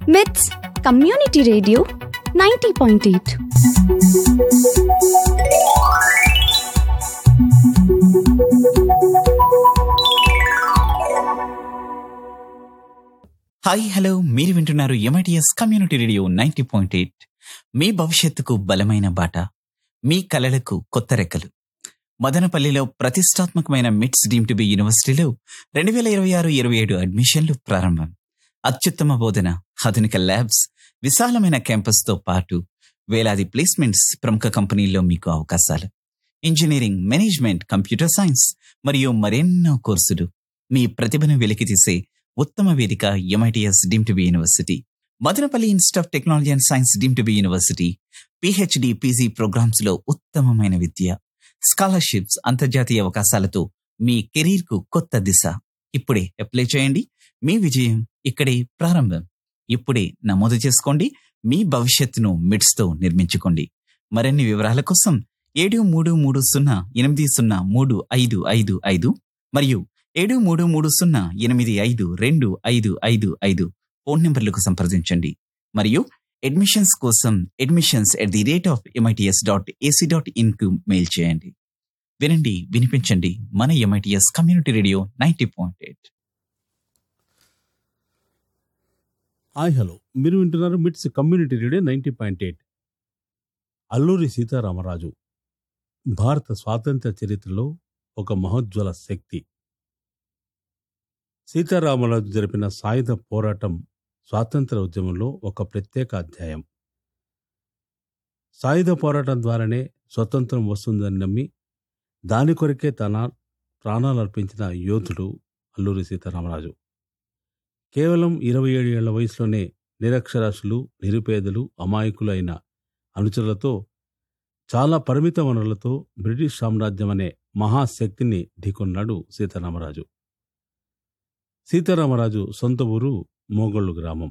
మిట్స్ community radio ninety point eight hi hello మీరు వింటున్నారు MITS community radio ninety point eight మీ భవిష్యత్తుకు బలమైన బాట మీ కలలకు కొత్త రెక్కలు మదనపల్లిలో ప్రతిష్టాత్మకమైన మిట్స్ డీమ్ టు బి యూనివర్సిటీలో రెండు వేల ఇరవై ఆరు ఇరవై ఏడు అడ్మిషన్లు ప్రారంభం అత్యుత్తమ బోధన ఆధునిక ల్యాబ్స్ విశాలమైన క్యాంపస్తో పాటు వేలాది ప్లేస్మెంట్స్ ప్రముఖ కంపెనీల్లో మీకు అవకాశాలు ఇంజనీరింగ్ మేనేజ్మెంట్ కంప్యూటర్ సైన్స్ మరియు మరెన్నో కోర్సులు మీ ప్రతిభను వెలికితీసే ఉత్తమ వేదిక MITS deemed to be university Madanapalle institute of technology and science deemed to be university PhD PG programmes లో ఉత్తమమైన విద్య స్కాలర్షిప్స్ అంతర్జాతీయ అవకాశాలతో మీ కెరీర్ కు కొత్త దిశ ఇప్పుడే అప్లై చేయండి మీ విజయం ఇక్కడే ప్రారంభం ఇప్పుడే నమోదు చేసుకోండి మీ భవిష్యత్తును మిడ్స్ తో నిర్మించుకోండి మరిన్ని వివరాల కోసం ఏడు మూడు మూడు సున్నా ఎనిమిది సున్నా మూడు ఐదు ఐదు ఐదు మరియు ఏడు మూడు మూడు సున్నా ఎనిమిది ఐదు రెండు ఐదు ఐదు ఐదు ఫోన్ నంబర్లకు సంప్రదించండి మరియు అడ్మిషన్స్ కోసం admissions at the rate of MITS dot AC dot in కు మెయిల్ చేయండి వినండి వినిపించండి మన MITS community radio ninety point eight hi hello మీరు వింటున్నారు MITS community radio ninety point eight Alluri Sitarama Raju భారత స్వాతంత్ర చరిత్రలో ఒక మహోజ్వల శక్తి సీతారామరాజు జరిపిన సాయుధ పోరాటం స్వాతంత్ర ఉద్యమంలో ఒక ప్రత్యేక అధ్యాయం సాయుధ పోరాటం ద్వారానే స్వతంత్రం వస్తుందని నమ్మి దాని కొరకే తన ప్రాణాలు అర్పించిన యోధుడు అల్లూరి సీతారామరాజు కేవలం ఇరవై ఏడు ఏళ్ల వయసులోనే నిరక్షరాస్యులు నిరుపేదలు అమాయకులు అయిన అనుచరులతో చాలా పరిమిత వనరులతో బ్రిటిష్ సామ్రాజ్యం అనే మహాశక్తిని ఢీకొన్నాడు సీతారామరాజు సీతారామరాజు సొంత ఊరు మోగోళ్ళు గ్రామం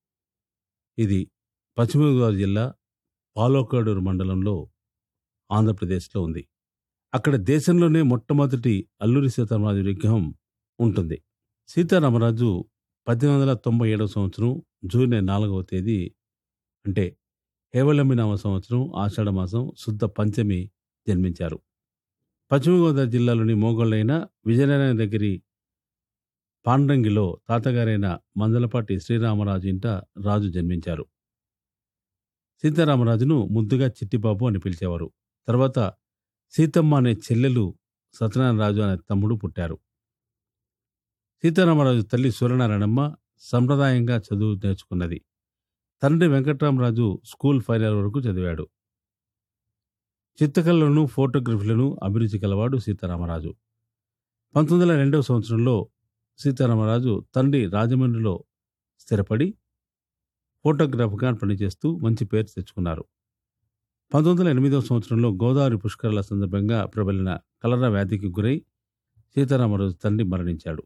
ఇది పశ్చిమ గోదావరి జిల్లా పాలోకాడూరు మండలంలో ఆంధ్రప్రదేశ్లో ఉంది అక్కడ దేశంలోనే మొట్టమొదటి అల్లూరి సీతారామరాజు విగ్రహం ఉంటుంది సీతారామరాజు పద్దెనిమిది వందల తొంభై ఏడవ సంవత్సరం జూన్ నాలుగవ తేదీ అంటే హేవళమి నామ సంవత్సరం ఆషాఢ మాసం శుద్ధ పంచమి జన్మించారు పశ్చిమ గోదావరి జిల్లాలోని మోగోళ్ళైన విజయనగరం దగ్గరి పాండ్రంగిలో తాతగారైన మందలపాటి శ్రీరామరాజు ఇంట రాజు జన్మించారు సీతారామరాజును ముద్దుగా చిట్టిబాబు అని పిలిచేవారు తర్వాత సీతమ్మ అనే చెల్లెలు సత్యనారాయణరాజు అనే తమ్ముడు పుట్టారు సీతారామరాజు తల్లి సూర్యనారాయణమ్మ సంప్రదాయంగా చదువు నేర్చుకున్నది తండ్రి వెంకట్రామరాజు స్కూల్ ఫైనల్ వరకు చదివాడు చిత్తకళలను ఫోటోగ్రఫీలను అభిరుచి కలవాడు సీతారామరాజు పంతొమ్మిది వందల రెండవ సంవత్సరంలో సీతారామరాజు తండ్రి రాజమండ్రిలో స్థిరపడి ఫోటోగ్రాఫర్గా పనిచేస్తూ మంచి పేరు తెచ్చుకున్నారు పంతొమ్మిది వందల ఎనిమిదవ సంవత్సరంలో గోదావరి పుష్కరాల సందర్భంగా ప్రబలిన కలరా వ్యాధికి గురై సీతారామరాజు తండ్రి మరణించాడు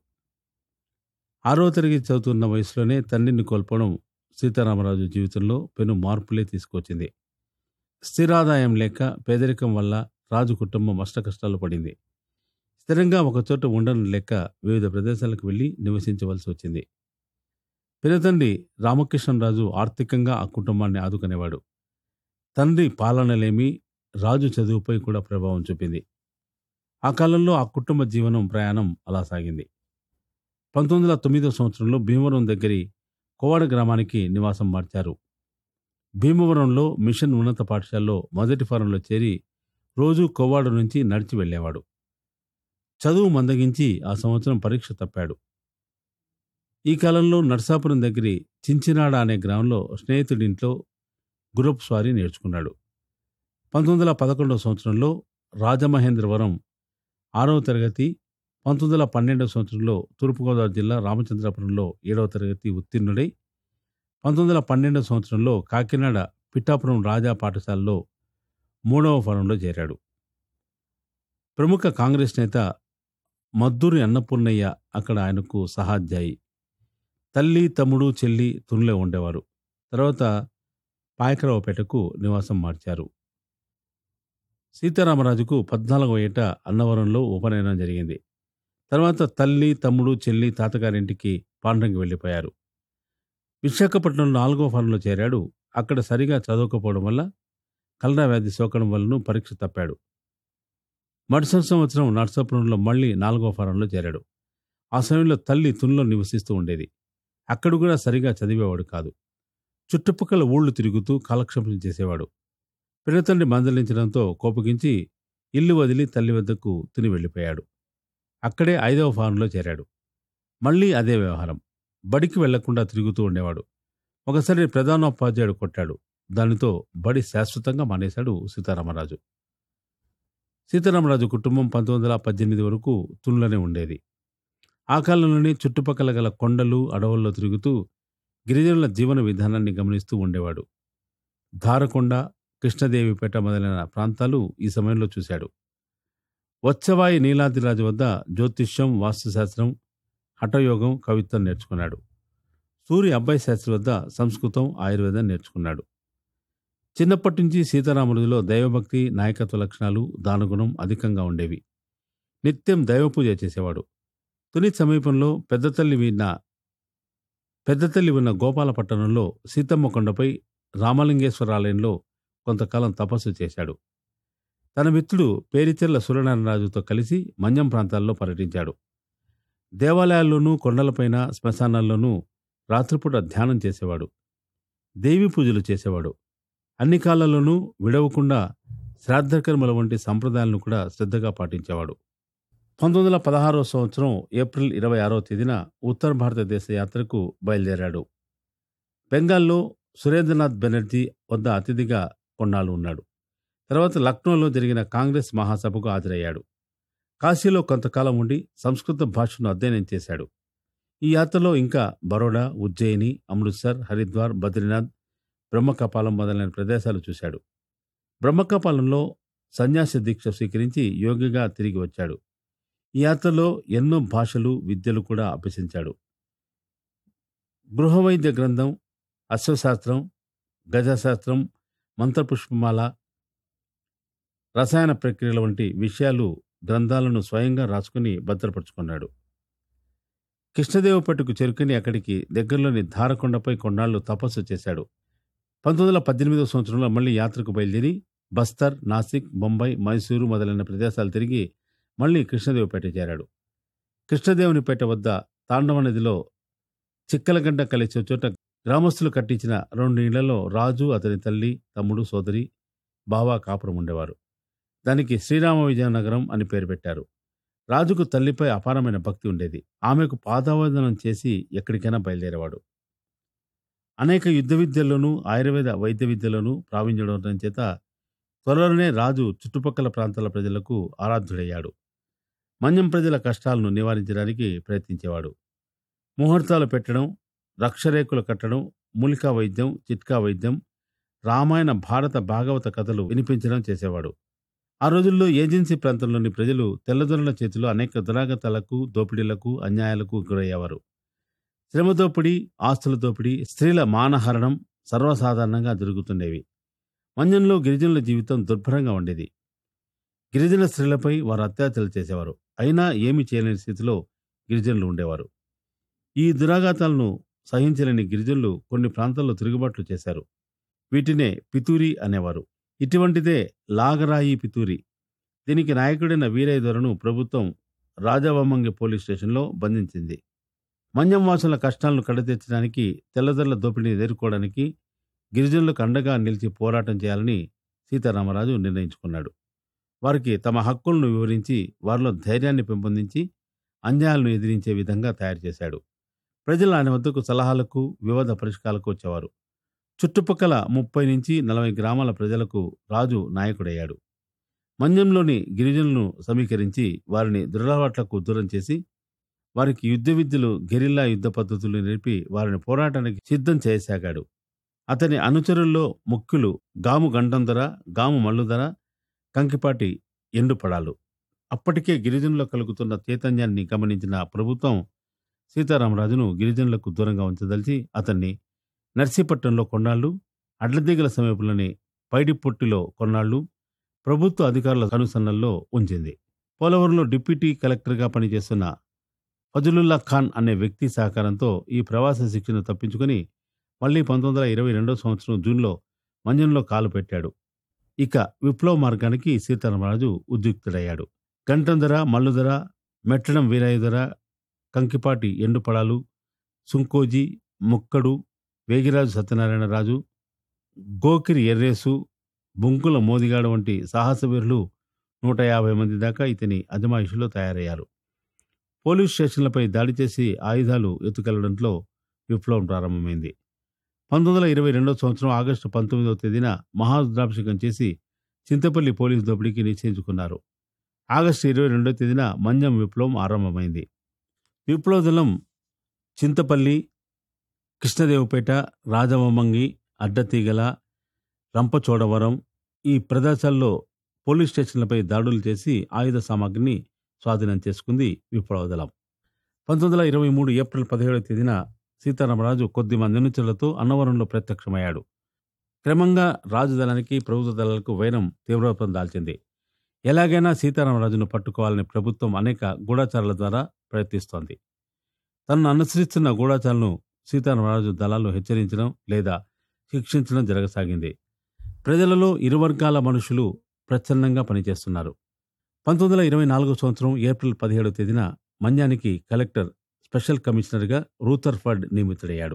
ఆరో తరగతి చదువుతున్న వయసులోనే తండ్రిని కోల్పోవడం సీతారామరాజు జీవితంలో పెను మార్పులే తీసుకొచ్చింది స్థిరాదాయం లేక పేదరికం వల్ల రాజు కుటుంబం అష్టకష్టాలు పడింది స్థిరంగా ఒకచోట ఉండడం లేక వివిధ ప్రదేశాలకు వెళ్లి నివసించవలసి వచ్చింది పినతండ్రి రామకృష్ణరాజు ఆర్థికంగా ఆ కుటుంబాన్ని ఆదుకునేవాడు తండ్రి పాలనలేమి రాజు చదువుపై కూడా ప్రభావం చూపింది ఆ కాలంలో ఆ కుటుంబ జీవనం ప్రయాణం అలా సాగింది పంతొమ్మిది వందల తొమ్మిదో సంవత్సరంలో భీమవరం దగ్గరి కోవాడ గ్రామానికి నివాసం మార్చారు భీమవరంలో మిషన్ ఉన్నత పాఠశాలలో మొదటి ఫారంలో చేరి రోజు కోవాడ నుంచి నడిచి వెళ్ళేవాడు చదువు మందగించి ఆ సంవత్సరం పరీక్ష తప్పాడు ఈ కాలంలో నర్సాపురం దగ్గరి చించినాడ అనే గ్రామంలో స్నేహితుడింట్లో గుర్రపు స్వారీ నేర్చుకున్నాడు పంతొమ్మిది వందల పదకొండవ సంవత్సరంలో రాజమహేంద్రవరం ఆరవ తరగతి పంతొమ్మిది వందల పన్నెండవ సంవత్సరంలో తూర్పుగోదావరి జిల్లా రామచంద్రపురంలో ఏడవ తరగతి ఉత్తీర్ణుడై పంతొమ్మిది వందల పన్నెండవ సంవత్సరంలో కాకినాడ పిఠాపురం రాజా పాఠశాలలో మూడవ ఫారంలో చేరాడు ప్రముఖ కాంగ్రెస్ నేత మద్దూరి అన్నపూర్ణయ్య అక్కడ ఆయనకు సహాధ్యాయి తల్లి తమ్ముడు చెల్లి తునిలో ఉండేవారు తర్వాత పాయకరావుపేటకు నివాసం మార్చారు సీతారామరాజుకు పద్నాలుగో ఏట అన్నవరంలో ఉపనయనం జరిగింది తర్వాత తల్లి తమ్ముడు చెల్లి తాతగారింటికి పాండ్రంగి వెళ్ళిపోయారు విశాఖపట్నం నాలుగో ఫారంలో చేరాడు అక్కడ సరిగా చదవకపోవడం వల్ల కలరా వ్యాధి సోకడం వలన పరీక్ష తప్పాడు మరుసటి సంవత్సరం నర్సాపురంలో మళ్ళీ నాలుగో ఫారంలో చేరాడు ఆ సమయంలో తల్లి తునిలో నివసిస్తూ ఉండేది అక్కడ కూడా సరిగా చదివేవాడు కాదు చుట్టుపక్కల ఊళ్ళు తిరుగుతూ కాలక్షేపం చేసేవాడు పినతండ్రి మందలించడంతో కోపగించి ఇల్లు వదిలి తల్లి వద్దకు తిని వెళ్ళిపోయాడు అక్కడే ఐదవ ఫారంలో చేరాడు మళ్ళీ అదే వ్యవహారం బడికి వెళ్లకుండా తిరుగుతూ ఉండేవాడు ఒకసారి ప్రధానోపాధ్యాయుడు కొట్టాడు దానితో బడి శాశ్వతంగా మానేశాడు సీతారామరాజు సీతారామరాజు కుటుంబం పంతొమ్మిది వందల పద్దెనిమిది వరకు తునిలోనే ఉండేది ఆ కాలంలోనే చుట్టుపక్కల గల కొండలు అడవుల్లో తిరుగుతూ గిరిజనుల జీవన విధానాన్ని గమనిస్తూ ఉండేవాడు ధారకొండ కృష్ణదేవిపేట మొదలైన ప్రాంతాలు ఈ సమయంలో చూశాడు వచ్చవాయి నీలాద్రిరాజు వద్ద జ్యోతిష్యం వాస్తుశాస్త్రం హఠయోగం కవిత్వం నేర్చుకున్నాడు సూర్య అబ్బాయి శాస్త్రి వద్ద సంస్కృతం ఆయుర్వేదం నేర్చుకున్నాడు చిన్నప్పటి నుంచి సీతారాముడిలో దైవభక్తి నాయకత్వ లక్షణాలు దానగుణం అధికంగా ఉండేవి నిత్యం దైవపూజ చేసేవాడు తుని సమీపంలో పెద్దతల్లి విన్న పెద్దతల్లి ఉన్న గోపాలపట్టణంలో సీతమ్మ కొండపై రామలింగేశ్వర ఆలయంలో కొంతకాలం తపస్సు చేశాడు తన మిత్రుడు పేరిచెర్ల సూర్యనారాయణరాజుతో కలిసి మన్యం ప్రాంతాల్లో పర్యటించాడు దేవాలయాల్లోనూ కొండలపైన శ్మశానాల్లోనూ రాత్రిపూట ధ్యానం చేసేవాడు దేవి పూజలు చేసేవాడు అన్ని కాలాల్లోనూ విడవకుండా శ్రాద్ధకర్మల వంటి సంప్రదాయాలను కూడా శ్రద్ధగా పాటించేవాడు పంతొమ్మిది వందల పదహారవ సంవత్సరం ఏప్రిల్ ఇరవై ఆరవ తేదీన ఉత్తర భారతదేశ యాత్రకు బయలుదేరాడు బెంగాల్లో సురేంద్రనాథ్ బెనర్జీ వద్ద అతిథిగా కొన్నాళ్ళు ఉన్నాడు తర్వాత లక్నోలో జరిగిన కాంగ్రెస్ మహాసభకు హాజరయ్యాడు కాశీలో కొంతకాలం ఉండి సంస్కృత భాషను అధ్యయనం చేశాడు ఈ యాత్రలో ఇంకా బరోడా ఉజ్జయిని అమృత్సర్ హరిద్వార్ బద్రీనాథ్ బ్రహ్మకపాలం మొదలైన ప్రదేశాలు చూశాడు బ్రహ్మకపాలంలో సన్యాసి దీక్ష స్వీకరించి యోగిగా తిరిగి వచ్చాడు ఈ యాత్రలో ఎన్నో భాషలు విద్యలు కూడా అభ్యసించాడు గృహవైద్య గ్రంథం అశ్వశాస్త్రం గజశాస్త్రం మంత్రపుష్పమాల రసాయన ప్రక్రియల వంటి విషయాలు గ్రంథాలను స్వయంగా రాసుకుని భద్రపరుచుకున్నాడు కృష్ణదేవపట్టుకు చేరుకుని అక్కడికి దగ్గరలోని ధారకొండపై కొన్నాళ్లు తపస్సు చేశాడు పంతొమ్మిది వందల పద్దెనిమిదవ సంవత్సరంలో మళ్ళీ యాత్రకు బయలుదేరి బస్తర్ నాసిక్ బొంబాయి మైసూరు మొదలైన ప్రదేశాలు తిరిగి మళ్ళీ కృష్ణదేవపేట చేరాడు కృష్ణదేవునిపేట వద్ద తాండవ నదిలో చిక్కలగడ్డ కలిసే చోట గ్రామస్తులు కట్టించిన రెండు ఇళ్లలో రాజు అతని తల్లి తమ్ముడు సోదరి బావా కాపురం ఉండేవారు దానికి శ్రీరామ విజయనగరం అని పేరు పెట్టారు రాజుకు తల్లిపై అపారమైన భక్తి ఉండేది ఆమెకు పాదావందనం చేసి ఎక్కడికైనా బయలుదేరేవాడు అనేక యుద్ధ విద్యల్లోనూ ఆయుర్వేద వైద్య విద్యలోనూ ప్రావీణ్యుడు ఉండడం చేత త్వరలోనే రాజు చుట్టుపక్కల ప్రాంతాల ప్రజలకు ఆరాధ్యుడయ్యాడు మన్యం ప్రజల కష్టాలను నివారించడానికి ప్రయత్నించేవాడు ముహూర్తాలు పెట్టడం రక్షరేకులు కట్టడం మూలికా వైద్యం చిట్కా వైద్యం రామాయణ భారత భాగవత కథలు వినిపించడం చేసేవాడు ఆ రోజుల్లో ఏజెన్సీ ప్రాంతంలోని ప్రజలు తెల్లదొరల చేతిలో అనేక దురాగతాలకు దోపిడీలకు అన్యాయాలకు గురయ్యేవారు శ్రమ దోపిడీ ఆస్తుల దోపిడీ స్త్రీల మానహరణం సర్వసాధారణంగా జరుగుతుండేవి మన్యంలో గిరిజనుల జీవితం దుర్భరంగా ఉండేది గిరిజన స్త్రీలపై వారు అత్యాచారాలు చేసేవారు అయినా ఏమీ చేయలేని స్థితిలో గిరిజనులు ఉండేవారు ఈ దురాఘాతాలను సహించలేని గిరిజనులు కొన్ని ప్రాంతాల్లో తిరుగుబాట్లు చేశారు వీటినే పితూరి అనేవారు ఇటువంటిదే లాగరాయి పితూరి దీనికి నాయకుడైన వీరయ్య దొరను ప్రభుత్వం రాజవమ్మంగి పోలీస్ స్టేషన్లో బంధించింది మన్యం వాసుల కష్టాలను కడతీర్చడానికి తెల్లదొరల దోపిడీని ఎదుర్కోవడానికి గిరిజనులకు అండగా నిలిచి పోరాటం చేయాలని సీతారామరాజు నిర్ణయించుకున్నాడు వారికి తమ హక్కులను వివరించి వారిలో ధైర్యాన్ని పెంపొందించి అన్యాయాలను ఎదిరించే విధంగా తయారు చేశాడు ప్రజలు ఆయన వద్దకు సలహాలకు వివాద పరిష్కారాలకు వచ్చేవారు చుట్టుపక్కల ముప్పై నుంచి నలభై గ్రామాల ప్రజలకు రాజు నాయకుడయ్యాడు మన్యంలోని గిరిజనులను సమీకరించి వారిని దురలవాట్లకు దూరం చేసి వారికి యుద్ధ విద్యలు గెరిల్లా యుద్ధ పద్ధతులు నేర్పి వారిని పోరాటానికి సిద్ధం చేయసాగాడు అతని అనుచరుల్లో ముఖ్యులు గాము గంటంధర గాము మల్లుధర కంకిపాటి ఎండుపడాలు అప్పటికే గిరిజనుల్లో కలుగుతున్న చైతన్యాన్ని గమనించిన ప్రభుత్వం సీతారామరాజును గిరిజనులకు దూరంగా ఉంచదలిచి అతన్ని నర్సీపట్నంలో కొన్నాళ్లు అడ్లదిగల సమీపంలోని పైడిపొట్టిలో కొన్నాళ్లు ప్రభుత్వ అధికారుల కనుసన్నల్లో ఉంచింది పోలవరంలో డిప్యూటీ కలెక్టర్గా పనిచేస్తున్న ఫజలుల్లా ఖాన్ అనే వ్యక్తి సహకారంతో ఈ ప్రవాస శిక్షను తప్పించుకుని మళ్ళీ పంతొమ్మిది వందల ఇరవై రెండో సంవత్సరం జూన్లో మంజంలో కాలు పెట్టాడు ఇక విప్లవ మార్గానికి సీతారామరాజు ఉద్యుక్తుడయ్యాడు గంటంధర మల్లుధర మెట్టడం వీరాయుధర కంకిపాటి ఎండుపడాలు సుంకోజీ ముక్కడు వేగిరాజు సత్యనారాయణరాజు గోకిరి ఎర్రేసు బొంకుల మోదిగాడు వంటి సాహసవీరులు నూట యాభై మంది దాకా ఇతని అజమాయిషిలో తయారయ్యారు పోలీస్ స్టేషన్లపై దాడి చేసి ఆయుధాలు ఎత్తుకెళ్లడంతో విప్లవం ప్రారంభమైంది పంతొమ్మిది వందల ఇరవై రెండో సంవత్సరం ఆగస్టు పంతొమ్మిదవ తేదీన మహారుద్రాభిషేకం చేసి చింతపల్లి పోలీసు దోపిడీకి నిశ్చయించుకున్నారు ఆగస్టు ఇరవై రెండో తేదీన మంజం విప్లవం ఆరంభమైంది విప్లవ దళం చింతపల్లి కృష్ణదేవపేట రాజమమంగి అడ్డతీగల రంపచోడవరం ఈ ప్రదేశాల్లో పోలీస్ స్టేషన్లపై దాడులు చేసి ఆయుధ సామాగ్రిని స్వాధీనం చేసుకుంది విప్లవ దళం పంతొమ్మిది వందల ఇరవై మూడు ఏప్రిల్ పదిహేడవ తేదీన సీతారామరాజు కొద్ది మంది అనుచరులతో అన్నవరంలో ప్రత్యక్షమయ్యాడు క్రమంగా రాజు దళానికి ప్రభుత్వ దళాలకు వైరం తీవ్రరూపం దాల్చింది ఎలాగైనా సీతారామరాజును పట్టుకోవాలని ప్రభుత్వం అనేక గూఢాచారాల ద్వారా ప్రయత్నిస్తోంది తనను అనుసరిస్తున్న గూఢాచారులను సీతారామరాజు దళాలు హెచ్చరించడం లేదా శిక్షించడం జరగసాగింది ప్రజలలో ఇరు వర్గాల మనుషులు ప్రచ్ఛన్నంగా పనిచేస్తున్నారు పంతొమ్మిది వందల ఇరవై నాలుగో సంవత్సరం ఏప్రిల్ పదిహేడవ తేదీన మన్యానికి కలెక్టర్ స్పెషల్ కమిషనర్గా రూథర్ఫర్డ్ నియమితుడయ్యాడు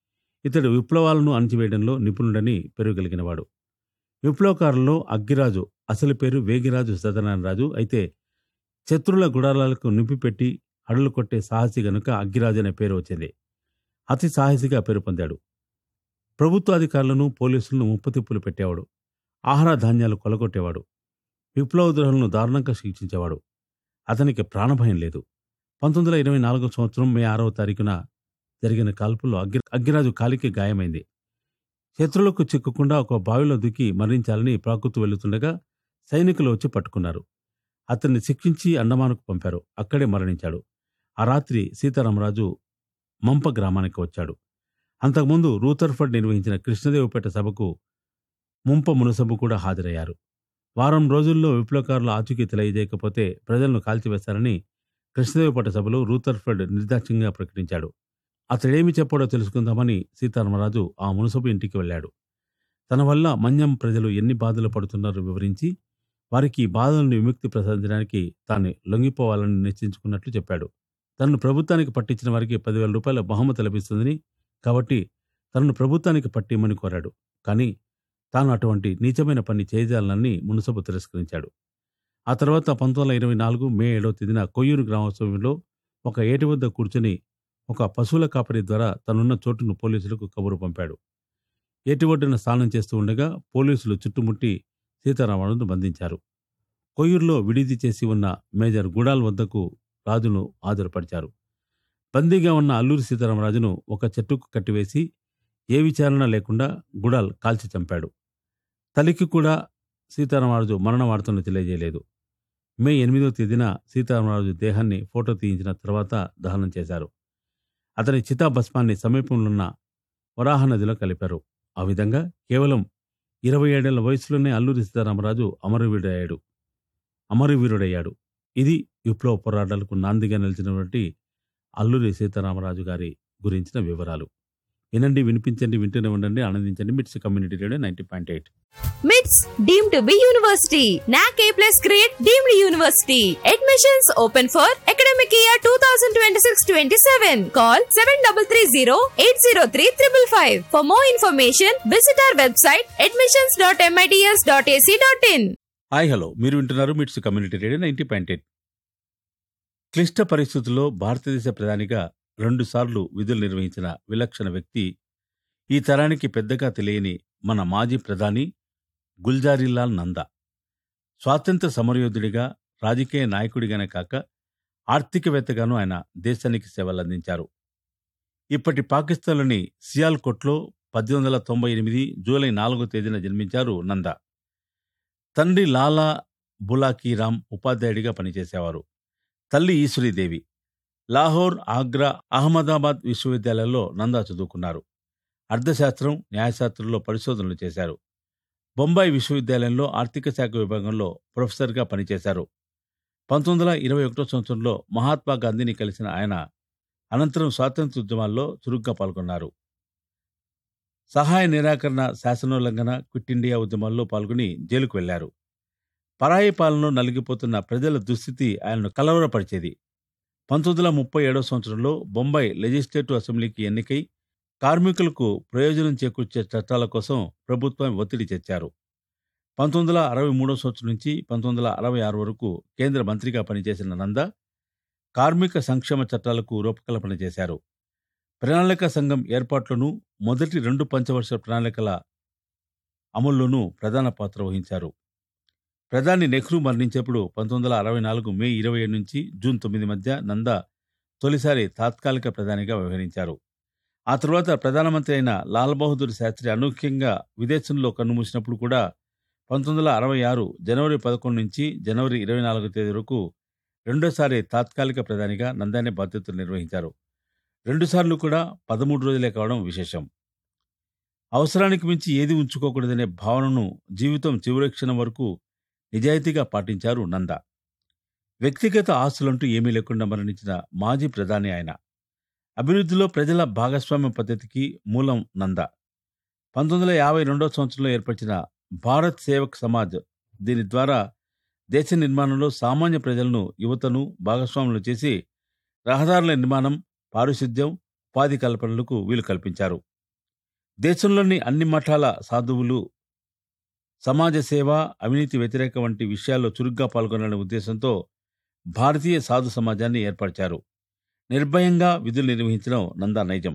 ఇతడు విప్లవాలను అణచివేయడంలో నిపుణుడని పెరుగలిగినవాడు విప్లవకారుల్లో అగ్గిరాజు అసలు పేరు వేగిరాజు సత్యనారాయణరాజు అయితే శత్రుల గుడారాలకు నింపిపెట్టి అడులు కొట్టే సాహసి గనుక అగ్గిరాజు అనే పేరు వచ్చింది అతి సాహసిగా పేరు పొందాడు ప్రభుత్వ అధికారులను పోలీసులను ముప్పతిప్పులు పెట్టేవాడు ఆహార ధాన్యాలు కొలగొట్టేవాడు విప్లవ ద్రోహులను దారుణంగా శిక్షించేవాడు అతనికి ప్రాణభయం లేదు పంతొమ్మిది వందల ఇరవై నాలుగో సంవత్సరం మే ఆరవ తారీఖున జరిగిన కాల్పుల్లో అగ్గి అగ్గిరాజు కాలికి గాయమైంది శత్రులకు చిక్కకుండా ఒక బావిలో దుక్కి మరణించాలని ప్రాకృతు వెళుతుండగా సైనికులు వచ్చి పట్టుకున్నారు అతన్ని శిక్షించి అండమానుకు పంపారు అక్కడే మరణించాడు ఆ రాత్రి సీతారామరాజు మంప గ్రామానికి వచ్చాడు అంతకుముందు రూథర్ఫర్డ్ నిర్వహించిన కృష్ణదేవపేట సభకు ముంప మునసబు కూడా హాజరయ్యారు వారం రోజుల్లో విప్లవకారుల ఆచూకీ తెలియజేయకపోతే ప్రజలను కాల్చివేస్తారని కృష్ణదేవపేట సభలో రూథర్ఫర్డ్ నిర్దాక్ష్యంగా ప్రకటించాడు అతడేమి చెప్పాడో తెలుసుకుందామని సీతారామరాజు ఆ మునసబు ఇంటికి వెళ్ళాడు తన వల్ల మన్యం ప్రజలు ఎన్ని బాధలు పడుతున్నారో వివరించి వారికి ఈ బాధల నుండి విముక్తి ప్రసాదించడానికి తాను లొంగిపోవాలని నిశ్చయించుకున్నట్లు చెప్పాడు తనను ప్రభుత్వానికి పట్టించిన వారికి పదివేల రూపాయల బహుమతి లభిస్తుందని కాబట్టి తనను ప్రభుత్వానికి పట్టిమని కోరాడు కానీ తాను అటువంటి నీచమైన పని చేయజాలనని మునసబు తిరస్కరించాడు ఆ తర్వాత పంతొమ్మిది వందల ఇరవై నాలుగు మే ఏడవ తేదీన కొయ్యూరు గ్రామోత్సవంలో ఒక ఏటి వద్ద కూర్చుని ఒక పశువుల కాపరి ద్వారా తనున్న చోటును పోలీసులకు కబురు పంపాడు ఏటి ఒడ్డున స్నానం చేస్తూ ఉండగా పోలీసులు చుట్టుముట్టి సీతారామరాజును బంధించారు కొయ్యూరులో విడిది చేసి ఉన్న మేజర్ గుడాల్ వద్దకు రాజును హాజరుపరిచారు బందీగా ఉన్న అల్లూరి సీతారామరాజును ఒక చెట్టుకు కట్టివేసి ఏ విచారణ లేకుండా గుడాల్ కాల్చి చంపాడు తల్లికి కూడా సీతారామరాజు మరణ వార్తను తెలియజేయలేదు మే ఎనిమిదో తేదీన సీతారామరాజు దేహాన్ని ఫోటో తీయించిన తర్వాత దహనం చేశారు అతని చితాభస్మాన్ని సమీపంలోన్న వరాహ నదిలో కలిపారు ఆ విధంగా కేవలం ఇరవై ఏడేళ్ల వయసులోనే అల్లూరి సీతారామరాజు అమరవీరుడయ్యాడు అమరవీరుడయ్యాడు ఇది విప్లవ పోరాటాలకు నాందిగా నిలిచినటువంటి అల్లూరి సీతారామరాజు గారి గురించిన వివరాలు వినండి వినిపించండి వింటూనే ఉండండి ఆనందించండి MITS community radio ninety point eight MITS deemed to be university. NAC A plus grade deemed university. Admissions open for academic year 2026-27. Call 7330-803-555. For more information, visit our website admissions.mits.ac.in. Hi hello మీరు వింటున్నారు MITS community radio ninety point eight క్లిష్ట పరిస్థితుల్లో భారతదేశ ప్రధానిగా రెండుసార్లు విధులు నిర్వహించిన విలక్షణ వ్యక్తి ఈ తరానికి పెద్దగా తెలియని మన మాజీ ప్రధాని గుల్జారీలాల్ నందా స్వాతంత్ర సమరయోధుడిగా రాజకీయ నాయకుడిగానే కాక ఆర్థికవేత్తగాను ఆయన దేశానికి సేవలందించారు ఇప్పటి పాకిస్తాన్లోని సియాల్కోట్లో పద్దెనిమిది వందల తొంభై ఎనిమిది జూలై నాలుగో తేదీన జన్మించారు నందా తండ్రి లాలా బులాకీరామ్ ఉపాధ్యాయుడిగా పనిచేసేవారు తల్లి ఈశ్వరీదేవి లాహోర్ ఆగ్రా అహ్మదాబాద్ విశ్వవిద్యాలయాల్లో నందా చదువుకున్నారు అర్థశాస్త్రం న్యాయశాస్త్రంలో పరిశోధనలు చేశారు బొంబాయి విశ్వవిద్యాలయంలో ఆర్థిక శాఖ విభాగంలో ప్రొఫెసర్గా పనిచేశారు పంతొమ్మిది వందల ఇరవై ఒకటో సంవత్సరంలో మహాత్మా గాంధీని కలిసిన ఆయన అనంతరం స్వాతంత్ర ఉద్యమాల్లో చురుగ్గా పాల్గొన్నారు సహాయ నిరాకరణ శాసనోల్లంఘన క్విట్ ఇండియా ఉద్యమాల్లో పాల్గొని జైలుకు వెళ్లారు పరాయి పాలనలో నలిగిపోతున్న ప్రజల దుస్థితి ఆయనను కలవరపరిచేది పంతొమ్మిది వందల ముప్పై ఏడవ సంవత్సరంలో బొంబాయి లెజిస్లేటివ్ అసెంబ్లీకి ఎన్నికై కార్మికులకు ప్రయోజనం చేకూర్చే చట్టాల కోసం ప్రభుత్వం ఒత్తిడి తెచ్చారు పంతొమ్మిది వందల అరవై మూడవ సంవత్సరం నుంచి పంతొమ్మిది వందల అరవై ఆరు వరకు కేంద్ర మంత్రిగా పనిచేసిన నంద కార్మిక సంక్షేమ చట్టాలకు రూపకల్పన చేశారు ప్రణాళిక సంఘం ఏర్పాట్లోనూ మొదటి రెండు పంచవర్ష ప్రణాళికల అమల్లోనూ ప్రధాన పాత్ర వహించారు ప్రధాని నెహ్రూ మరణించేప్పుడు పంతొమ్మిది వందల అరవై నాలుగు మే ఇరవై ఏడు నుంచి జూన్ తొమ్మిది మధ్య నంద తొలిసారి తాత్కాలిక ప్రధానిగా వ్యవహరించారు ఆ తరువాత ప్రధానమంత్రి అయిన లాల్ బహదూర్ శాస్త్రి అనూహ్యంగా విదేశంలో కన్నుమూసినప్పుడు కూడా పంతొమ్మిది వందల అరవై ఆరు జనవరి పదకొండు నుంచి జనవరి ఇరవై నాలుగో తేదీ వరకు రెండోసారి తాత్కాలిక ప్రధానిగా నందానే బాధ్యతలు నిర్వహించారు రెండుసార్లు కూడా పదమూడు రోజులే కావడం విశేషం అవసరానికి మించి ఏది ఉంచుకోకూడదనే భావనను జీవితం చివరి క్షణం వరకు నిజాయితీగా పాటించారు నంద వ్యక్తిగత ఆస్తులంటూ ఏమీ లేకుండా మరణించిన మాజీ ప్రధాని ఆయన అభివృద్ధిలో ప్రజల భాగస్వామ్య పద్ధతికి మూలం నంద పంతొమ్మిది వందల యాభై రెండవ సంవత్సరంలో ఏర్పరిచిన భారత్ సేవక్ సమాజ్ దీని ద్వారా దేశ నిర్మాణంలో సామాన్య ప్రజలను యువతను భాగస్వాములు చేసి రహదారుల నిర్మాణం పారిశుద్ధ్యం ఉపాధి కల్పనలకు వీలు కల్పించారు దేశంలోని అన్ని మఠాల సాధువులు సమాజ సేవ అవినీతి వ్యతిరేక వంటి విషయాల్లో చురుగ్గా పాల్గొనాలనే ఉద్దేశంతో భారతీయ సాధు సమాజాన్ని ఏర్పరిచారు నిర్భయంగా విధులు నిర్వహించడం నందా నైజం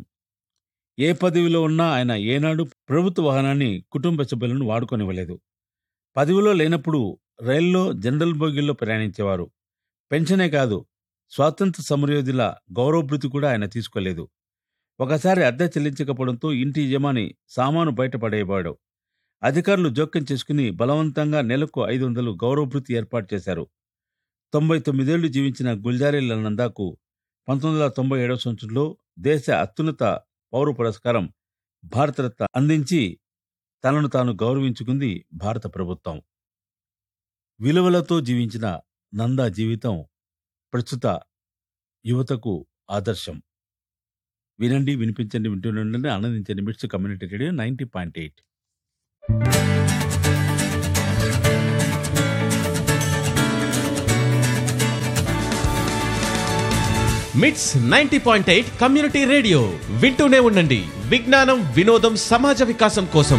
ఏ పదవిలో ఉన్నా ఆయన ఏనాడు ప్రభుత్వ వాహనాన్ని కుటుంబ సభ్యులను వాడుకొనివ్వలేదు పదవిలో లేనప్పుడు రైల్లో జనరల్ బోగిల్లో ప్రయాణించేవారు పెన్షనే కాదు స్వాతంత్ర సమరయోధుల గౌరవభృతి కూడా ఆయన తీసుకోలేదు ఒకసారి అద్దె చెల్లించకపోవడంతో ఇంటి యజమాని సామాను బయటపడేవాడు అధికారులు జోక్యం చేసుకుని బలవంతంగా నెలకు ఐదు వందలు గౌరవభృతి ఏర్పాటు చేశారు తొంభై తొమ్మిదేళ్లు జీవించిన గుల్జారీల నందాకు పంతొమ్మిది వందల తొంభై ఏడవ సంవత్సరంలో దేశ అత్యున్నత పౌర పురస్కారం భారతరత్న అందించి తనను తాను గౌరవించుకుంది భారత ప్రభుత్వం విలువలతో జీవించిన నందా జీవితం ప్రస్తుత యువతకు ఆదర్శం వినండి వినిపించండి వింటుండండి ఆనందించండి MITS community radio ninety point eight MITS ninety point eight community radio వింటూనే ఉండండి విజ్ఞానం వినోదం సమాజ వికాసం కోసం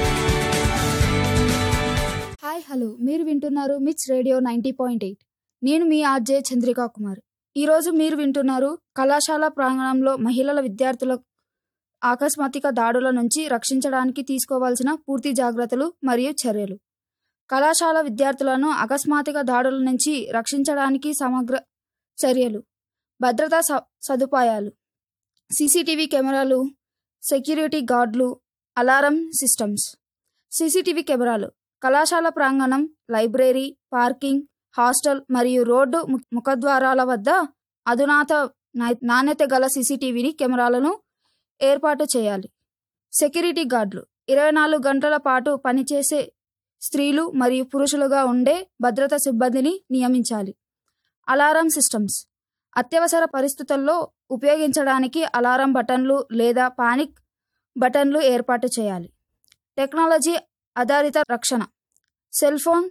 హాయ్ హలో మీరు వింటున్నారు మిట్స్ రేడియో నైంటీ పాయింట్ ఎయిట్ నేను మీ ఆర్జే చంద్రికా కుమార్ ఈరోజు మీరు వింటున్నారు కళాశాల ప్రాంగణంలో మహిళల విద్యార్థుల ఆకస్మాతిక దాడుల నుంచి రక్షించడానికి తీసుకోవాల్సిన పూర్తి జాగ్రత్తలు మరియు చర్యలు కళాశాల విద్యార్థులను అకస్మాతిక దాడుల నుంచి రక్షించడానికి సమగ్ర చర్యలు భద్రతా స- సదుపాయాలు CCTV cameras security guards alarm systems CCTV cameras కళాశాల ప్రాంగణం లైబ్రరీ పార్కింగ్ హాస్టల్ మరియు రోడ్డు ము- ముఖద్వారాల వద్ద అధునాత నై- నాణ్యత గల సీసీటీవీని కెమెరాలను ఏర్పాటు చేయాలి సెక్యూరిటీ గార్డులు ఇరవై నాలుగు గంటల పాటు పనిచేసే స్త్రీలు మరియు పురుషులుగా ఉండే భద్రతా సిబ్బందిని నియమించాలి అలారం సిస్టమ్స్ అత్యవసర పరిస్థితుల్లో ఉపయోగించడానికి అలారం బటన్లు లేదా పానిక్ బటన్లు ఏర్పాటు చేయాలి టెక్నాలజీ ఆధారిత రక్షణ సెల్ ఫోన్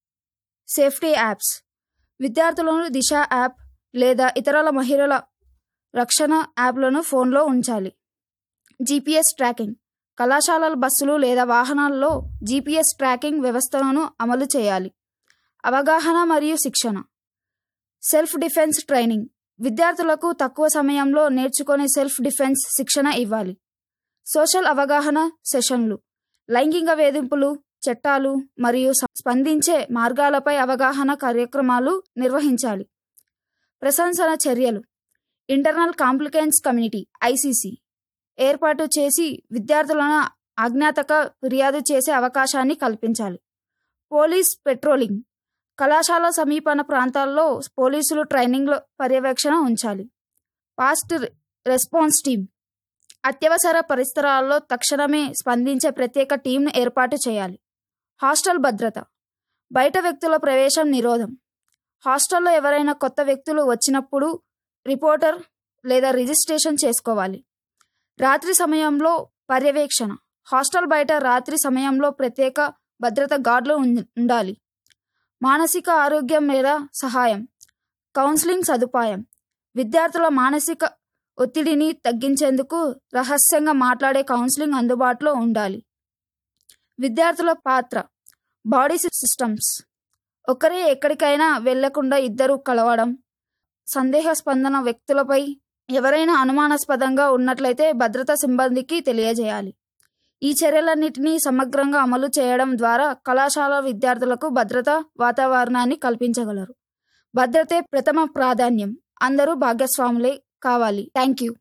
సేఫ్టీ యాప్స్ విద్యార్థులను దిశ యాప్ లేదా ఇతరుల మహిళల రక్షణ యాప్లను ఫోన్లో ఉంచాలి జీపీఎస్ ట్రాకింగ్ కళాశాలల బస్సులు లేదా వాహనాల్లో జీపీఎస్ ట్రాకింగ్ వ్యవస్థలను అమలు చేయాలి అవగాహన మరియు శిక్షణ సెల్ఫ్ డిఫెన్స్ ట్రైనింగ్ విద్యార్థులకు తక్కువ సమయంలో నేర్చుకునే సెల్ఫ్ డిఫెన్స్ శిక్షణ ఇవ్వాలి సోషల్ అవగాహన సెషన్లు లైంగిక వేధింపులు చట్టాలు మరియు స- స్పందించే మార్గాలపై అవగాహన కార్యక్రమాలు నిర్వహించాలి ప్రశంసన చర్యలు ఇంటర్నల్ కాంప్లికెన్స్ కమ్యూనిటీ ఐసీసీ ఏర్పాటు చేసి విద్యార్థులను అజ్ఞాతక ఫిర్యాదు చేసే అవకాశాన్ని కల్పించాలి పోలీస్ పెట్రోలింగ్ కళాశాల సమీపన ప్రాంతాల్లో పోలీసులు ట్రైనింగ్లో పర్యవేక్షణ ఉంచాలి ఫాస్ట్ రెస్పాన్స్ టీమ్ అత్యవసర పరిసరాల్లో తక్షణమే స్పందించే ప్రత్యేక టీంను ఏర్పాటు చేయాలి హాస్టల్ భద్రత బయట వ్యక్తుల ప్రవేశం నిరోధం హాస్టల్లో ఎవరైనా కొత్త వ్యక్తులు వచ్చినప్పుడు రిపోర్టర్ లేదా రిజిస్ట్రేషన్ చేసుకోవాలి రాత్రి సమయంలో పర్యవేక్షణ హాస్టల్ బయట రాత్రి సమయంలో ప్రత్యేక భద్రత గార్డులు ఉం- ఉండాలి మానసిక ఆరోగ్యం మీద సహాయం కౌన్సిలింగ్ సదుపాయం విద్యార్థుల మానసిక ఒత్తిడిని తగ్గించేందుకు రహస్యంగా మాట్లాడే కౌన్సిలింగ్ అందుబాటులో ఉండాలి విద్యార్థుల పాత్ర బాడీ సిస్టమ్స్ ఒకరే ఎక్కడికైనా వెళ్లకుండా ఇద్దరు కలవడం సందేహ స్పందన వ్యక్తులపై ఎవరైనా అనుమానాస్పదంగా ఉన్నట్లయితే భద్రతా సిబ్బందికి తెలియజేయాలి ఈ చర్యలన్నింటినీ సమగ్రంగా అమలు చేయడం ద్వారా కళాశాల విద్యార్థులకు భద్రతా వాతావరణాన్ని కల్పించగలరు భద్రతే ప్రథమ ప్రాధాన్యం అందరూ భాగస్వాములే కావాలి థ్యాంక్ యూ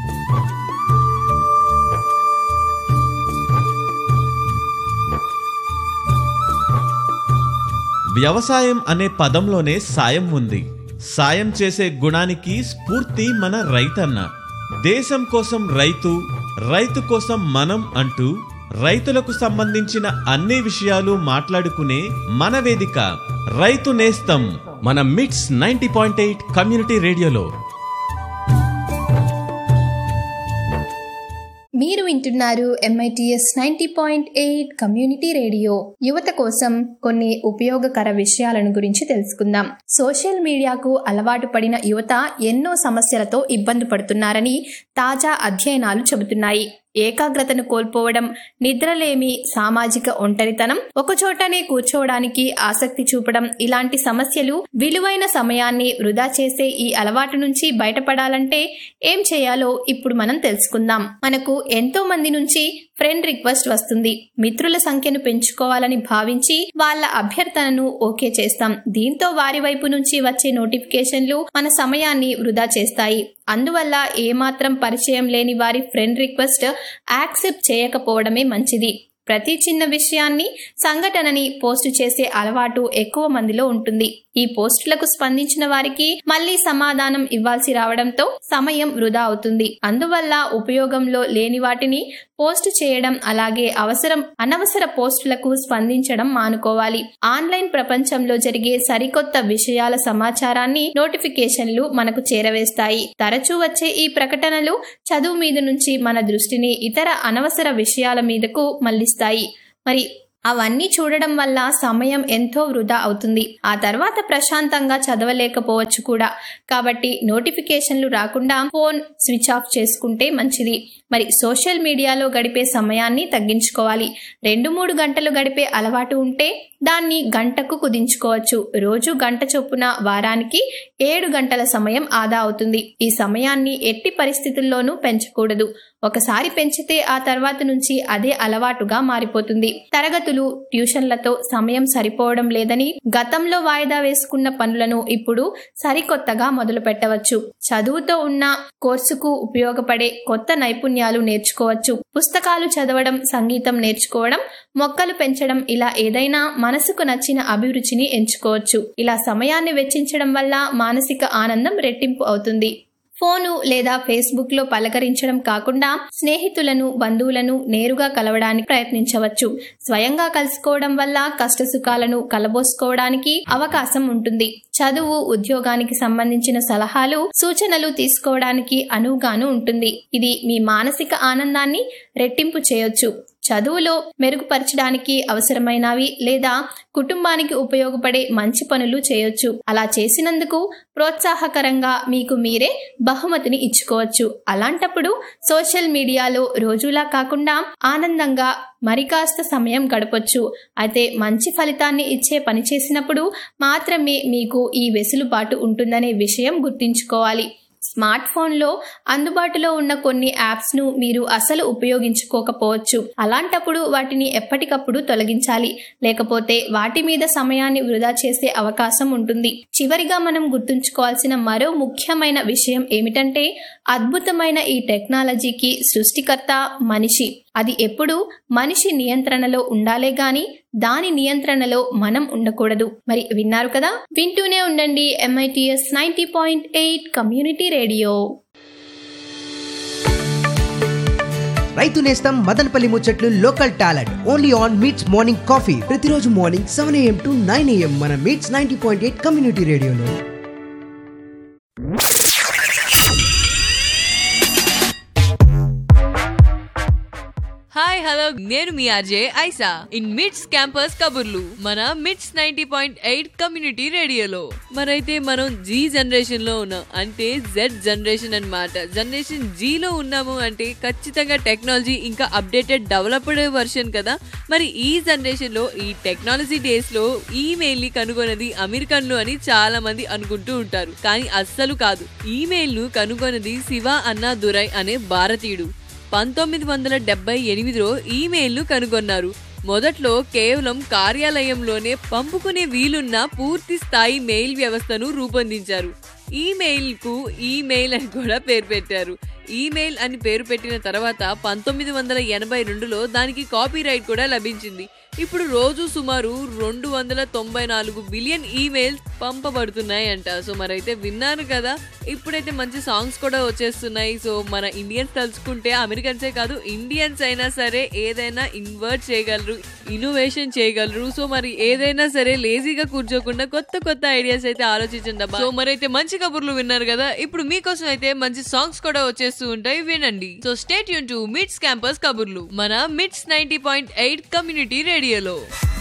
వ్యవసాయం అనే పదంలోనే సాయం ఉంది సాయం చేసే గుణానికి స్ఫూర్తి మన రైతన్న దేశం కోసం రైతు రైతు కోసం మనం అంటూ రైతులకు సంబంధించిన అన్ని విషయాలు మాట్లాడుకునే మన వేదిక రైతు నేస్తం మన మిట్స్ నైంటీ పాయింట్ ఎయిట్ కమ్యూనిటీ రేడియోలో మీరు వింటున్నారు MITS ninety point eight community radio యువత కోసం కొన్ని ఉపయోగకర విషయాలను గురించి తెలుసుకుందాం సోషల్ మీడియాకు అలవాటు పడిన యువత ఎన్నో సమస్యలతో ఇబ్బంది పడుతున్నారని తాజా అధ్యయనాలు చెబుతున్నాయి ఏకాగ్రతను కోల్పోవడం నిద్రలేమి సామాజిక ఒంటరితనం ఒకచోటనే కూర్చోవడానికి ఆసక్తి చూపడం ఇలాంటి సమస్యలు విలువైన సమయాన్ని వృధా చేసే ఈ అలవాటు నుంచి బయటపడాలంటే ఏం చేయాలో ఇప్పుడు మనం తెలుసుకుందాం మనకు ఎంతో మంది నుంచి ఫ్రెండ్ రిక్వెస్ట్ వస్తుంది మిత్రుల సంఖ్యను పెంచుకోవాలని భావించి వాళ్ళ అభ్యర్థనను ఓకే చేస్తాం దీంతో వారి వైపు నుంచి వచ్చే నోటిఫికేషన్లు మన సమయాన్ని వృధా చేస్తాయి అందువల్ల ఏమాత్రం పరిచయం లేని వారి ఫ్రెండ్ రిక్వెస్ట్ యాక్సెప్ట్ చేయకపోవడమే మంచిది ప్రతి చిన్న విషయాన్ని సంఘటనని పోస్టు చేసే అలవాటు ఎక్కువ మందిలో ఉంటుంది ఈ పోస్టులకు స్పందించిన వారికి మళ్ళీ సమాధానం ఇవ్వాల్సి రావడంతో సమయం వృధా అవుతుంది అందువల్ల ఉపయోగంలో లేని వాటిని పోస్ట్ చేయడం అలాగే అవసరం అనవసర పోస్టులకు స్పందించడం మానుకోవాలి ఆన్లైన్ ప్రపంచంలో జరిగే సరికొత్త విషయాల సమాచారాన్ని నోటిఫికేషన్లు మనకు చేరవేస్తాయి తరచూ వచ్చే ఈ ప్రకటనలు చదువు మీద నుంచి మన దృష్టిని ఇతర అనవసర విషయాల మీదకు మళ్లిస్తాయి మరి అవన్నీ చూడడం వల్ల సమయం ఎంతో వృధా అవుతుంది ఆ తర్వాత ప్రశాంతంగా చదవలేకపోవచ్చు కూడా కాబట్టి నోటిఫికేషన్లు రాకుండా ఫోన్ స్విచ్ ఆఫ్ చేసుకుంటే మంచిది మరి సోషల్ మీడియాలో గడిపే సమయాన్ని తగ్గించుకోవాలి రెండు మూడు గంటలు గడిపే అలవాటు ఉంటే దాన్ని గంటకు కుదించుకోవచ్చు రోజు గంట చొప్పున వారానికి ఏడు గంటల సమయం ఆదా అవుతుంది ఈ సమయాన్ని ఎట్టి పరిస్థితుల్లోనూ పెంచకూడదు ఒకసారి పెంచితే ఆ తర్వాత నుంచి అదే అలవాటుగా మారిపోతుంది తరగతులు ట్యూషన్లతో సమయం సరిపోవడం లేదని గతంలో వాయిదా వేసుకున్న పనులను ఇప్పుడు సరికొత్తగా మొదలు పెట్టవచ్చు చదువుతో ఉన్న కోర్సుకు ఉపయోగపడే కొత్త నైపుణ్యాలు నేర్చుకోవచ్చు పుస్తకాలు చదవడం సంగీతం నేర్చుకోవడం మొక్కలు పెంచడం ఇలా ఏదైనా మనసుకు నచ్చిన అభిరుచిని ఎంచుకోవచ్చు ఇలా సమయాన్ని వెచ్చించడం వల్ల మానసిక ఆనందం రెట్టింపు అవుతుంది ఫోను లేదా ఫేస్బుక్ లో పలకరించడం కాకుండా స్నేహితులను బంధువులను నేరుగా కలవడానికి ప్రయత్నించవచ్చు స్వయంగా కలుసుకోవడం వల్ల కష్టసుఖాలను కలబోసుకోవడానికి అవకాశం ఉంటుంది చదువు ఉద్యోగానికి సంబంధించిన సలహాలు సూచనలు తీసుకోవడానికి అనువుగాను ఉంటుంది ఇది మీ మానసిక ఆనందాన్ని రెట్టింపు చేయొచ్చు చదువులో మెరుగుపరచడానికి అవసరమైనవి లేదా కుటుంబానికి ఉపయోగపడే మంచి పనులు చేయొచ్చు అలా చేసినందుకు ప్రోత్సాహకరంగా మీకు మీరే బహుమతిని ఇచ్చుకోవచ్చు అలాంటప్పుడు సోషల్ మీడియాలో రోజులా కాకుండా ఆనందంగా మరి కాస్త సమయం గడపొచ్చు అయితే మంచి ఫలితాన్ని ఇచ్చే పని చేసినప్పుడు మాత్రమే మీకు ఈ వెసులుబాటు ఉంటుందనే విషయం గుర్తుంచుకోవాలి స్మార్ట్ ఫోన్లో అందుబాటులో ఉన్న కొన్ని యాప్స్ను మీరు అసలు ఉపయోగించుకోకపోవచ్చు అలాంటప్పుడు వాటిని ఎప్పటికప్పుడు తొలగించాలి లేకపోతే వాటి మీద సమయాన్ని వృధా చేసే అవకాశం ఉంటుంది చివరిగా మనం గుర్తుంచుకోవాల్సిన మరో ముఖ్యమైన విషయం ఏమిటంటే అద్భుతమైన ఈ టెక్నాలజీకి సృష్టికర్త మనిషి అది ఎప్పుడు మనిషి నియంత్రణలో ఉండాలే గాని దాని నియంత్రణలో మనం ఉండకూడదు మరి విన్నారు కదా వింటూనే ఉండండి MITS ninety point eight community radio రైతు నేస్తం మదనపల్లి ముచ్చట్లు local talent only on MITS morning coffee ప్రతిరోజు morning seven AM to nine AM మన MITS ninety point eight community రేడియోలో హాయ్ హలో నేను మీ RJ Aisa in MITS campus కబుర్లు మన mids ninety point eight community రేడియోలో మరైతే మనం జీ జనరేషన్ లో ఉన్నాం అంటే జెడ్ జనరేషన్ అన్నమాట జనరేషన్ జీ లో ఉన్నాము అంటే ఖచ్చితంగా టెక్నాలజీ ఇంకా అప్డేటెడ్ డెవలప్డ్ వర్షన్ కదా మరి ఈ జనరేషన్ లో ఈ టెక్నాలజీ డేస్ లో ఈమెయిల్ ని కనుగొన్నది అమెరికన్లు అని చాలా మంది అనుకుంటూ ఉంటారు కానీ అస్సలు కాదు ఈమెయిల్ ను కనుగొన్నది శివ అన్నా దురై అనే భారతీయుడు పంతొమ్మిది వందల డెబ్బై ఎనిమిదిలో ఈమెయిల్ను కనుగొన్నారు మొదట్లో కేవలం కార్యాలయంలోనే పంపుకునే వీలున్న పూర్తి స్థాయి మెయిల్ వ్యవస్థను రూపొందించారు ఈమెయిల్ కు ఈమెయిల్ అని కూడా పేరు పెట్టారు ఈమెయిల్ అని పేరు పెట్టిన తర్వాత పంతొమ్మిది వందల ఎనభై రెండులో దానికి కాపీ రైట్ కూడా లభించింది ఇప్పుడు రోజు సుమారు రెండు వందల తొంభై నాలుగు బిలియన్ ఈమెయిల్స్ పంపబడుతున్నాయంట సో మరైతే విన్నారు కదా ఇప్పుడైతే మంచి సాంగ్స్ కూడా వచ్చేస్తున్నాయి సో మన ఇండియన్స్ తలుచుకుంటే అమెరికన్సే కాదు ఇండియన్స్ అయినా సరే ఏదైనా ఇన్వర్ట్ చేయగలరు ఇన్నోవేషన్ చేయగలరు సో మరి ఏదైనా సరే లేజీగా కూర్చోకుండా కొత్త కొత్త ఐడియాస్ అయితే ఆలోచించండి అబ్బా. సో మరైతే మంచి కబుర్లు విన్నారు కదా ఇప్పుడు మీకోసం అయితే మంచి సాంగ్స్ కూడా వచ్చేస్తూ ఉంటాయి వినండి సో స్టేట్ యూన్ టు మిడ్స్ క్యాంపస్ కబుర్లు మన mids ninety point eight community రేడియోలో